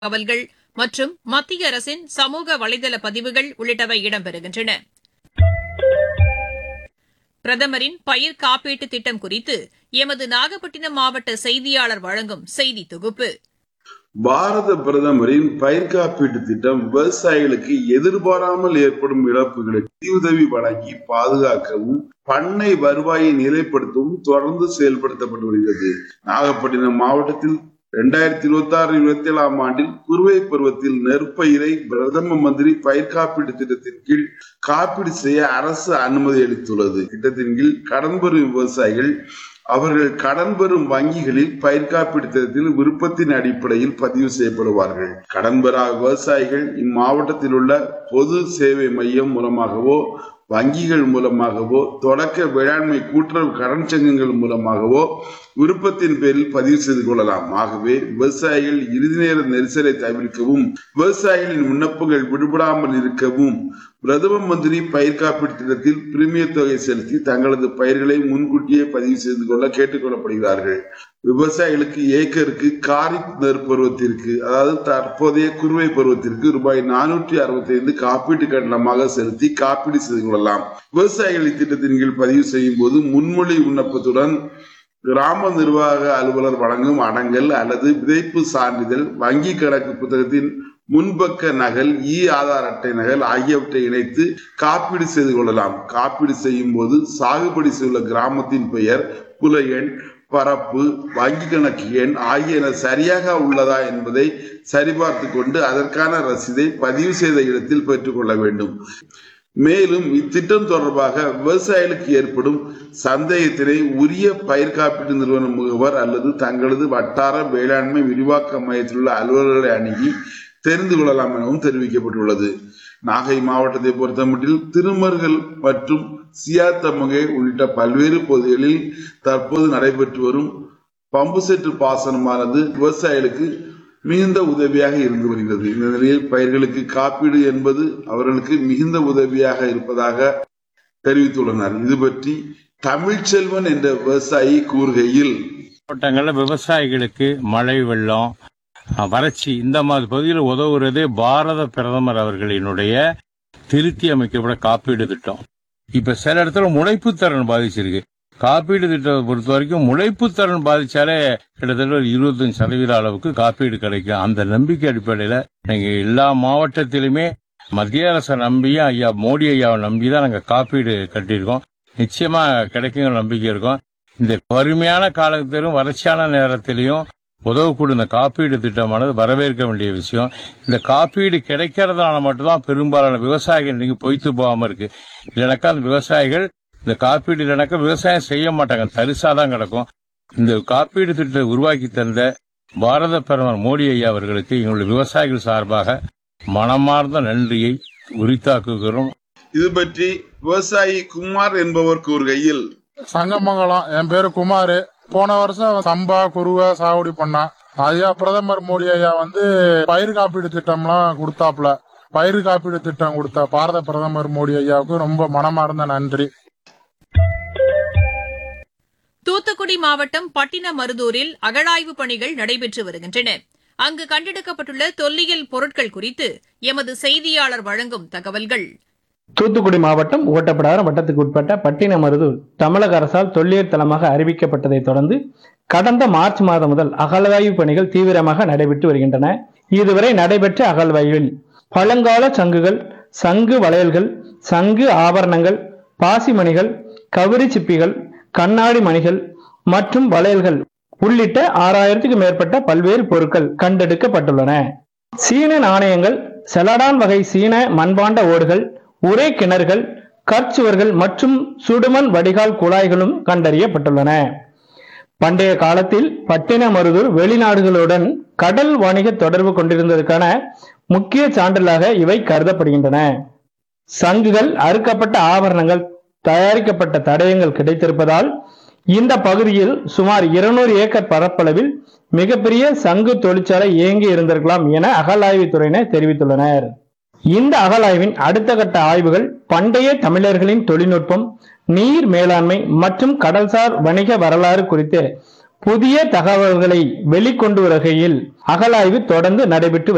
தகவல்கள் மற்றும் மத்திய அரசின் சமூக வலைதள பதிவுகள் உள்ளிட்டவை இடம்பெறுகின்றன பிரதமரின் பயிர் காப்பீட்டு திட்டம் குறித்து எமது நாகப்பட்டினம் மாவட்ட செய்தியாளர் வழங்கும் செய்தி தொகுப்பு பாரத பிரதமரின் பயிர் காப்பீட்டு திட்டம் விவசாயிகளுக்கு எதிர்பாராமல் ஏற்படும் இழப்புகளுக்கு நிதியுதவி வழங்கி பாதுகாக்கவும் பண்ணை வருவாயை நிலைப்படுத்தவும் தொடர்ந்து செயல்படுத்தப்பட்டு வருகிறது நாகப்பட்டினம் மாவட்டத்தில் இரண்டாயிரத்தி இருபத்தி ஆறு இருபத்தி ஏழாம் ஆண்டில் குறுவை பருவத்தில் நெற்பயிரை பிரதம மந்திரி பயிர் காப்பீட்டு திட்டத்தின் கீழ் காப்பீடு செய்ய அரசு அனுமதி அளித்துள்ளது திட்டத்தின் கீழ் கடன் பெறும் விவசாயிகள் அவர்கள் கடன் பெறும் வங்கிகளில் பயிர் காப்பீட்டு திட்டத்தில் விருப்பத்தின் அடிப்படையில் பதிவு செய்யப்படுவார்கள் கடன் பெறா விவசாயிகள் இம்மாவட்டத்தில் உள்ள பொது சேவை மையம் மூலமாகவோ வங்கிகள் மூலமாகவோ தொடக்க வேளாண்மை கூட்டுறவு கடன் சங்கங்கள் மூலமாகவோ விருப்பத்தின் பேரில் பதிவு செய்து கொள்ளலாம் ஆகவே விவசாயிகள் இறுதி நேர நெரிசலை தவிர்க்கவும் விவசாயிகளின் விண்ணப்பங்கள் விடுபடாமல் இருக்கவும் பிரதம மந்திரி பயிர் காப்பீட்டு திட்டத்தில் பிரீமிய தொகை செலுத்தி தங்களது பயிர்களை முன்கூட்டியே பதிவு செய்து கொள்ள கேட்டுக் கொள்ளப்படுகிறார்கள் விவசாயிகளுக்கு ஏக்கருக்கு காரிப் நெற்பருவத்திற்கு அதாவது தற்போதைய குறுவை பருவத்திற்கு ரூபாய் நானூற்றி அறுபத்தி ஐந்து காப்பீட்டு கட்டணமாக செலுத்தி காப்பீடு செய்து கொள்ளலாம் விவசாயிகள் இத்திட்டத்தின் கீழ் பதிவு செய்யும் போது முன்மொழி விண்ணப்பத்துடன் கிராம நிர்வாக அலுவலர் வழங்கும் அடங்கல் அல்லது விதைப்பு சான்றிதழ் வங்கி கணக்கு புத்தகத்தின் முன்பக்க நகல் இ ஆதார் அட்டை நகல் ஆகியவற்றை இணைத்து காப்பீடு செய்து கொள்ளலாம் காப்பீடு செய்யும் போது சாகுபடி செய்துள்ள கிராமத்தின் பெயர் புல எண் பரப்பு வங்கி கணக்கு எண் ஆகியன சரியாக உள்ளதா என்பதை சரிபார்த்து கொண்டு அதற்கான ரசீதை பதிவு செய்த இடத்தில் பெற்றுக்கொள்ள வேண்டும் மேலும் இத்திட்டம் தொடர்பாக விவசாயிகளுக்கு ஏற்படும் சந்தேகத்தினை உரிய பயிர் காப்பீட்டு நிறுவன முகவர் அல்லது தங்களது வட்டார வேளாண்மை விரிவாக்க மையத்தில் உள்ள அலுவலர்களை அணுகி தெரிந்து கொள்ளலாம் எனவும் தெரிவிக்கப்பட்டுள்ளது நாகை மாவட்டத்தை பொறுத்தமட்டில் திருமர்கள் மற்றும் சியாத்தமகை உள்ளிட்ட பல்வேறு பகுதிகளில் தற்போது நடைபெற்று வரும் பம்பு செட்டு பாசனமானது விவசாயிகளுக்கு மிகுந்த உதவியாக இருந்து வருகிறது இந்த நிலையில் பயிர்களுக்கு காப்பீடு என்பது அவர்களுக்கு மிகுந்த உதவியாக இருப்பதாக தெரிவித்துள்ளனர் இது பற்றி தமிழ்ச்செல்வன் என்ற விவசாயி கூறுகையில் மாவட்டங்களில் விவசாயிகளுக்கு மழை வெள்ளம் அஹ், வறட்சி இந்த மாதிரி பகுதியில் உதவுறதே பாரத பிரதமர் அவர்களினுடைய திருத்தி அமைக்கப்பட்ட காப்பீடு திட்டம் இப்ப சில இடத்துல முளைப்பு திறன் பாதிச்சிருக்கு காப்பீடு திட்டத்தை பொறுத்த வரைக்கும் முளைப்பு திறன் பாதிச்சாலே கிட்டத்தட்ட ஒரு இருபத்தஞ்சு சதவீத அளவுக்கு காப்பீடு கிடைக்கும் அந்த நம்பிக்கை அடிப்படையில நீங்க எல்லா மாவட்டத்திலுமே மத்திய அரசை நம்பியும் ஐயா மோடி ஐயாவை நம்பி தான் நாங்க காப்பீடு கட்டியிருக்கோம் நிச்சயமா கிடைக்குங்கிற நம்பிக்கை இருக்கும் இந்த வறுமையான காலத்திலும் வறட்சியான நேரத்திலையும் உதவக்கூடிய இந்த காப்பீடு திட்டமானது வரவேற்க வேண்டிய விஷயம் இந்த காப்பீடு கிடைக்கிறதுனால மட்டும்தான் பெரும்பாலான விவசாயிகள் இன்னைக்கு பொய்த்து போகாம இருக்கு இல்லைனாக்கா அந்த விவசாயிகள் இந்த காப்பீடு இல்லைனாக்கா விவசாயம் செய்ய மாட்டாங்க தரிசா தான் கிடக்கும் இந்த காப்பீடு திட்டத்தை உருவாக்கி தந்த பாரத பிரதமர் மோடி ஐயா அவர்களுக்கு எங்களுடைய விவசாயிகள் சார்பாக மனமார்ந்த நன்றியை உரித்தாக்குகிறோம் இது பற்றி விவசாயி குமார் என்பவர் கூறுகையில் சங்கமங்கலம் என் பேரு குமார் போன வருஷம் சம்பா குருவை சாகுபடி பண்ணான் ஐயா பிரதமர் மோடி ஐயா வந்து பயிர் காப்பீடு திட்டம்லாம் கொடுத்தாப்ல பயிர் காப்பீடு திட்டம் கொடுத்த பாரத பிரதமர் மோடி ஐயாவுக்கு ரொம்ப மனமார்ந்த நன்றி தூத்துக்குடி மாவட்டம் பட்டினமருதூரில் அகழாய்வு பணிகள் நடைபெற்று வருகின்றன அங்கு கண்டெடுக்கப்பட்டுள்ள தொல்லியல் பொருட்கள் குறித்து எமது செய்தியாளர் வழங்கும் தகவல்கள் தூத்துக்குடி மாவட்டம் ஓட்டப்பிடாரம் வட்டத்துக்கு உட்பட்ட பட்டினமருதூர் தமிழக அரசால் தொல்லியல் தலமாக அறிவிக்கப்பட்டதைத் தொடர்ந்து கடந்த மார்ச் மாதம் முதல் அகழ்வாய்வு பணிகள் தீவிரமாக நடைபெற்று வருகின்றன இதுவரை நடைபெற்ற அகழ்வாய்வில் பழங்கால சங்குகள் சங்கு வளையல்கள் சங்கு ஆபரணங்கள் பாசிமணிகள் கவரி சிப்பிகள் கண்ணாடி மணிகள் மற்றும் வளையல்கள் உள்ளிட்ட ஆறாயிரத்துக்கு மேற்பட்ட பல்வேறு பொருட்கள் கண்டெடுக்கப்பட்டுள்ளன சீன நாணயங்கள் செலடான் வகை சீன மண்பாண்ட ஓடுகள் உரை கிணறுகள் கற்சுவர்கள் மற்றும் சுடுமண் வடிகால் குழாய்களும் கண்டறியப்பட்டுள்ளன பண்டைய காலத்தில் பட்டினமருதூர் வெளிநாடுகளுடன் கடல் வணிக தொடர்பு கொண்டிருந்ததற்கான முக்கிய சான்றிலாக இவை கருதப்படுகின்றன சங்குகள் அறுக்கப்பட்ட ஆபரணங்கள் தயாரிக்கப்பட்ட தடயங்கள் கிடைத்திருப்பதால் இந்த பகுதியில் சுமார் 200 ஏக்கர் பரப்பளவில் மிகப்பெரிய சங்கு தொழிற்சாலை இயங்கி இருந்திருக்கலாம் என அகழாய்வுத்துறையினர் தெரிவித்துள்ளனர் இந்த அகழாய்வின் அடுத்த கட்ட ஆய்வுகள் பண்டைய தமிழர்களின் தொழில்நுட்பம் நீர் மேலாண்மை மற்றும் கடல்சார் வணிக வரலாறு குறித்து புதிய தகவல்களை வெளிக்கொண்டு வகையில் அகழாய்வு தொடர்ந்து நடைபெற்று